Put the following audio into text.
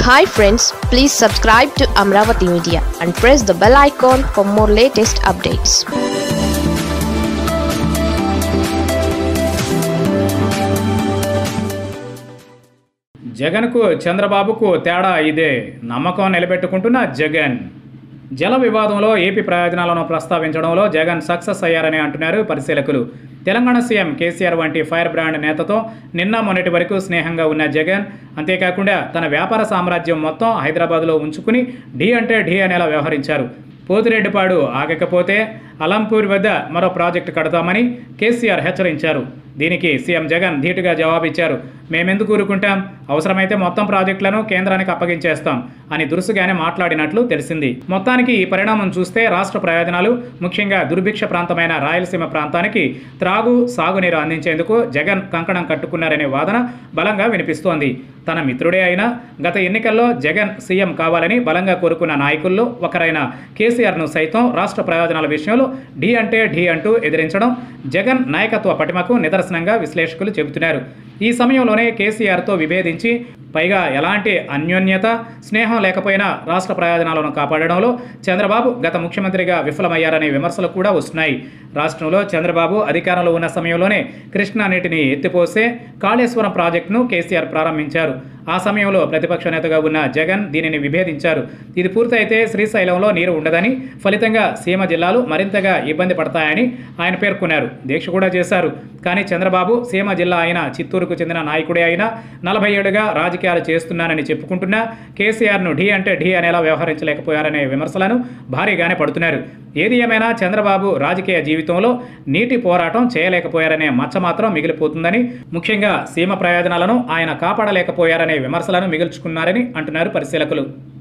hi friends please subscribe to Amaravati media and press the bell icon for more latest updates జగన్కు చంద్రబాబుకు తేడా ఇదే నమ్మకం నిలబెట్టుకుంటున్న జగన్ జల వివాదంలో ఏపీ ప్రయోజనాలను ప్రస్తావించడంలో జగన్ సక్సెస్ అయ్యారని అంటున్నారు పరిశీలకులు తెలంగాణ సీఎం కేసీఆర్ వంటి ఫైర్ బ్రాండ్ నేతతో నిన్న మొన్నటి వరకు స్నేహంగా ఉన్న జగన్ అంతేకాకుండా తన వ్యాపార సామ్రాజ్యం మొత్తం హైదరాబాద్లో ఉంచుకుని ఢీ అంటే ఢీ అనేలా వ్యవహరించారు పోతిరెడ్డిపాడు ఆగకపోతే అలంపూర్ వద్ద మరో ప్రాజెక్టు కడతామని కేసీఆర్ హెచ్చరించారు దీనికి సీఎం జగన్ ధీటుగా జవాబిచ్చారు మేమెందుకు ఊరుకుంటాం అవసరమైతే మొత్తం ప్రాజెక్టులను కేంద్రానికి అప్పగించేస్తాం అని దురుసుగానే మాట్లాడినట్లు తెలిసింది మొత్తానికి ఈ పరిణామం చూస్తే రాష్ట్ర ప్రయోజనాలు ముఖ్యంగా దుర్భిక్ష ప్రాంతమైన రాయలసీమ ప్రాంతానికి త్రాగు సాగునీరు అందించేందుకు జగన్ కంకణం కట్టుకున్నారనే వాదన బలంగా వినిపిస్తోంది తన మిత్రుడే అయినా గత ఎన్నికల్లో జగన్ సీఎం కావాలని బలంగా కోరుకున్న నాయకుల్లో ఒకరైన కేసీఆర్ను సైతం రాష్ట్ర ప్రయోజనాల విషయంలో ఢీ అంటే ఢీ అంటూ ఎదిరించడం జగన్ నాయకత్వ పటిమకు నిదర్శనంగా విశ్లేషకులు చెబుతున్నారు ఈ సమయంలోనే కేసీఆర్తో విభేదించి పైగా ఎలాంటి అన్యోన్యత స్నేహం లేకపోయినా రాష్ట్ర ప్రయోజనాలను కాపాడడంలో చంద్రబాబు గత ముఖ్యమంత్రిగా విఫలమయ్యారనే విమర్శలు కూడా వస్తున్నాయి రాష్ట్రంలో చంద్రబాబు అధికారంలో ఉన్న సమయంలోనే కృష్ణా నీటిని ఎత్తిపోసే కాళేశ్వరం ప్రాజెక్టును కేసీఆర్ ప్రారంభించారు ఆ సమయంలో ప్రతిపక్ష నేతగా ఉన్న జగన్ దీనిని విభేదించారు ఇది పూర్తయితే శ్రీశైలంలో నీరు ఉండదని ఫలితంగా సీమ జిల్లాలు మరింతగా ఇబ్బంది పడతాయని ఆయన పేర్కొన్నారు దీక్ష కూడా చేశారు కానీ చంద్రబాబు సీమ జిల్లా అయిన చిత్తూరుకు చెందిన నాయకుడే అయినా నలభై ఏడుగా రాజకీయాలు చేస్తున్నానని చెప్పుకుంటున్నా కేసీఆర్ను ఢీ అంటే ఢీ అనేలా వ్యవహరించలేకపోయారనే విమర్శలను భారీగానే పడుతున్నారు ఏది ఏమైనా చంద్రబాబు రాజకీయ జీవితంలో నీటి పోరాటం చేయలేకపోయారనే మచ్చ మాత్రం మిగిలిపోతుందని ముఖ్యంగా సీమ ప్రయోజనాలను ఆయన కాపాడలేకపోయారనే విమర్శలను మిగుల్చుకున్నారని అంటున్నారు పరిశీలకులు